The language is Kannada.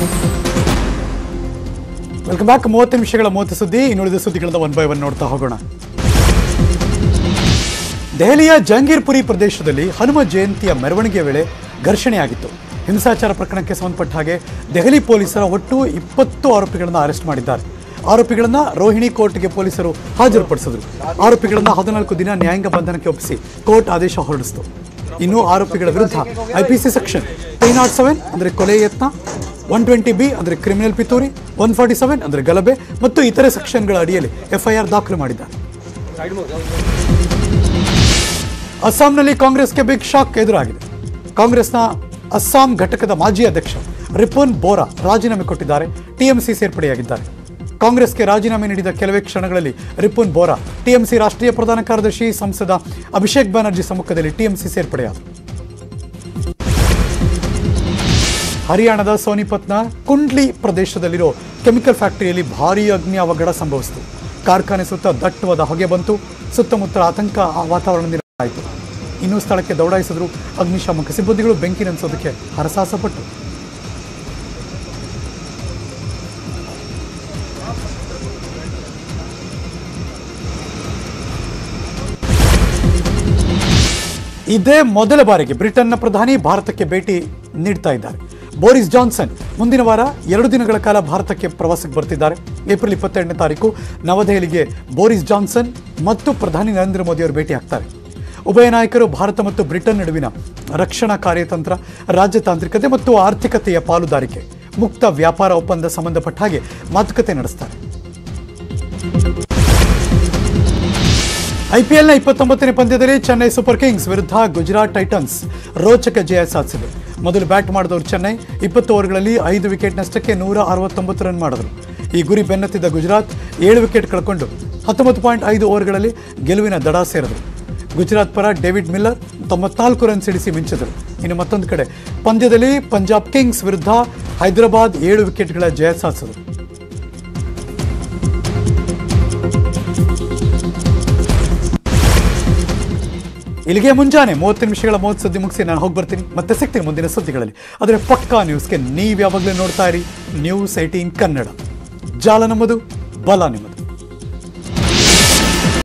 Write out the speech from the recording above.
ವೆಲ್ಕಮ್ ಬ್ಯಾಕ್ ಮೂವತ್ತು ನಿಮಿಷಗಳ ಮೂವತ್ತು ಸುದ್ದಿ ಇನ್ನುಳಿದ ಸುದ್ದಿಗಳಿಂದ ಒನ್ ಬೈ ಒನ್ ನೋಡ್ತಾ ಹೋಗೋಣ ದೆಹಲಿಯ ಜಂಗೀರ್ಪುರಿ ಪ್ರದೇಶದಲ್ಲಿ ಹನುಮ ಜಯಂತಿಯ ಮೆರವಣಿಗೆ ವೇಳೆ ಘರ್ಷಣೆಯಾಗಿತ್ತು ಹಿಂಸಾಚಾರ ಪ್ರಕರಣಕ್ಕೆ ಸಂಬಂಧಪಟ್ಟ ಹಾಗೆ ದೆಹಲಿ ಪೊಲೀಸರ ಒಟ್ಟು ಇಪ್ಪತ್ತು ಆರೋಪಿಗಳನ್ನು ಅರೆಸ್ಟ್ ಮಾಡಿದ್ದಾರೆ ಆರೋಪಿಗಳನ್ನ ರೋಹಿಣಿ ಕೋರ್ಟ್ಗೆ ಪೊಲೀಸರು ಹಾಜರುಪಡಿಸಿದ್ರು ಆರೋಪಿಗಳನ್ನ ಹದಿನಾಲ್ಕು ದಿನ ನ್ಯಾಯಾಂಗ ಬಂಧನಕ್ಕೆ ಒಪ್ಪಿಸಿ ಕೋರ್ಟ್ ಆದೇಶ ಹೊರಡಿಸಿತು ಇನ್ನು ಆರೋಪಿಗಳ ವಿರುದ್ಧ IPC section three not seven ಅಂದರೆ ಕೊಲೆ ಯತ್ನ ಒನ್ ಟ್ವೆಂಟಿ ಬಿ ಅಂದರೆ ಕ್ರಿಮಿನಲ್ ಪಿತೂರಿ ಒನ್ ಫಾರ್ಟಿ ಸೆವೆನ್ ಅಂದರೆ ಗಲಭೆ ಮತ್ತು ಇತರೆ ಸೆಕ್ಷನ್ಗಳ ಅಡಿಯಲ್ಲಿ ಎಫ್ಐಆರ್ ದಾಖಲು ಮಾಡಿದ್ದಾರೆ ಅಸ್ಸಾಂನಲ್ಲಿ ಕಾಂಗ್ರೆಸ್ಗೆ ಬಿಗ್ ಶಾಕ್ ಎದುರಾಗಿದೆ ಕಾಂಗ್ರೆಸ್ನ ಅಸ್ಸಾಂ ಘಟಕದ ಮಾಜಿ ಅಧ್ಯಕ್ಷ ರಿಪುನ್ ಬೋರಾ ರಾಜೀನಾಮೆ ಕೊಟ್ಟಿದ್ದಾರೆ ಟಿಎಂಸಿ ಸೇರ್ಪಡೆಯಾಗಿದ್ದಾರೆ ಕಾಂಗ್ರೆಸ್ಗೆ ರಾಜೀನಾಮೆ ನೀಡಿದ ಕೆಲವೇ ಕ್ಷಣಗಳಲ್ಲಿ ರಿಪುನ್ ಬೋರಾ ಟಿಎಂಸಿ ರಾಷ್ಟ್ರೀಯ ಪ್ರಧಾನ ಕಾರ್ಯದರ್ಶಿ ಸಂಸದ ಅಭಿಷೇಕ್ ಬ್ಯಾನರ್ಜಿ ಸಮ್ಮುಖದಲ್ಲಿ ಟಿಎಂಸಿ ಸೇರ್ಪಡೆಯಾದರು ಹರಿಯಾಣದ ಸೋನಿಪತ್ನ ಕುಂಡ್ಲಿ ಪ್ರದೇಶದಲ್ಲಿರೋ ಕೆಮಿಕಲ್ ಫ್ಯಾಕ್ಟರಿಯಲ್ಲಿ ಭಾರೀ ಅಗ್ನಿ ಅವಘಡ ಸಂಭವಿಸಿತು ಕಾರ್ಖಾನೆ ಸುತ್ತ ದಟ್ಟವಾದ ಹೊಗೆ ಬಂತು ಸುತ್ತಮುತ್ತ ಆತಂಕ ಆ ವಾತಾವರಣ ನಿರ್ಮಾಣವಾಯಿತು ಇನ್ನೂ ಸ್ಥಳಕ್ಕೆ ದೌಡಾಯಿಸಿದ್ರು ಅಗ್ನಿಶಾಮಕ ಸಿಬ್ಬಂದಿಗಳು ಬೆಂಕಿ ನಂದಿಸೋದಕ್ಕೆ ಹರಸಾಹಸಪಟ್ಟರು ಇದೇ ಮೊದಲ ಬಾರಿಗೆ ಬ್ರಿಟನ್ನ ಪ್ರಧಾನಿ ಭಾರತಕ್ಕೆ ಭೇಟಿ ನೀಡ್ತಾ ಇದ್ದಾರೆ ಬೋರಿಸ್ ಜಾನ್ಸನ್ ಮುಂದಿನ ವಾರ ಎರಡು ದಿನಗಳ ಕಾಲ ಭಾರತಕ್ಕೆ ಪ್ರವಾಸಕ್ಕೆ ಬರ್ತಿದ್ದಾರೆ ಏಪ್ರಿಲ್ ಇಪ್ಪತ್ತೆರಡನೇ ತಾರೀಕು ನವದೆಹಲಿಗೆ ಬೋರಿಸ್ ಜಾನ್ಸನ್ ಮತ್ತು ಪ್ರಧಾನಿ ನರೇಂದ್ರ ಮೋದಿ ಅವರು ಭೇಟಿ ಆಗ್ತಾರೆ ಉಭಯ ನಾಯಕರು ಭಾರತ ಮತ್ತು ಬ್ರಿಟನ್ ನಡುವಿನ ರಕ್ಷಣಾ ಕಾರ್ಯತಂತ್ರ ರಾಜತಾಂತ್ರಿಕತೆ ಮತ್ತು ಆರ್ಥಿಕತೆಯ ಪಾಲುದಾರಿಕೆ ಮುಕ್ತ ವ್ಯಾಪಾರ ಒಪ್ಪಂದ ಸಂಬಂಧಪಟ್ಟ ಹಾಗೆ ಮಾತುಕತೆ ನಡೆಸ್ತಾರೆ ಐಪಿಎಲ್ನ ಇಪ್ಪತ್ತೊಂಬತ್ತನೇ ಪಂದ್ಯದಲ್ಲಿ ಚೆನ್ನೈ ಸೂಪರ್ ಕಿಂಗ್ಸ್ ವಿರುದ್ಧ ಗುಜರಾತ್ ಟೈಟನ್ಸ್ ರೋಚಕ ಜಯ ಸಾಧಿಸಿದೆ ಮೊದಲು ಬ್ಯಾಟ್ ಮಾಡಿದವರು ಚೆನ್ನೈ ಇಪ್ಪತ್ತು ಓವರ್ಗಳಲ್ಲಿ ಐದು ವಿಕೆಟ್ ನಷ್ಟಕ್ಕೆ ನೂರ ಅರವತ್ತೊಂಬತ್ತು ರನ್ ಮಾಡಿದರು ಈ ಗುರಿ ಬೆನ್ನತ್ತಿದ್ದ ಗುಜರಾತ್ ಏಳು ವಿಕೆಟ್ ಕಳ್ಕೊಂಡು ಹತ್ತೊಂಬತ್ತು ಪಾಯಿಂಟ್ ಐದು ಓವರ್ಗಳಲ್ಲಿ ಗೆಲುವಿನ ದಡ ಸೇರಿದರು ಗುಜರಾತ್ ಪರ ಡೇವಿಡ್ ಮಿಲ್ಲರ್ ತೊಂಬತ್ನಾಲ್ಕು ರನ್ ಸಿಡಿಸಿ ಮಿಂಚಿದರು ಇನ್ನು ಮತ್ತೊಂದು ಕಡೆ ಪಂದ್ಯದಲ್ಲಿ ಪಂಜಾಬ್ ಕಿಂಗ್ಸ್ ವಿರುದ್ಧ ಹೈದರಾಬಾದ್ ಏಳು ವಿಕೆಟ್ಗಳ ಜಯ ಸಾಧಿಸಿದರು ಇಲ್ಲಿಗೆ ಮುಂಜಾನೆ ಮೂವತ್ತು ನಿಮಿಷಗಳ ಮೂವತ್ತು ಸುದ್ದಿ ಮುಗಿಸಿ ನಾನು ಹೋಗಿ ಬರ್ತೀನಿ ಮತ್ತೆ ಸಿಗ್ತೀನಿ ಮುಂದಿನ ಸುದ್ದಿಗಳಲ್ಲಿ ಆದರೆ ಪಕ್ಕಾ ನ್ಯೂಸ್ಗೆ ನೀವು ಯಾವಾಗಲೂ ನೋಡ್ತಾ ಇರಿ ನ್ಯೂಸ್ ಏಟೀನ್ ಕನ್ನಡ ಜಾಲ ನಮ್ಮದು ಬಲ ನಿಮ್ಮದು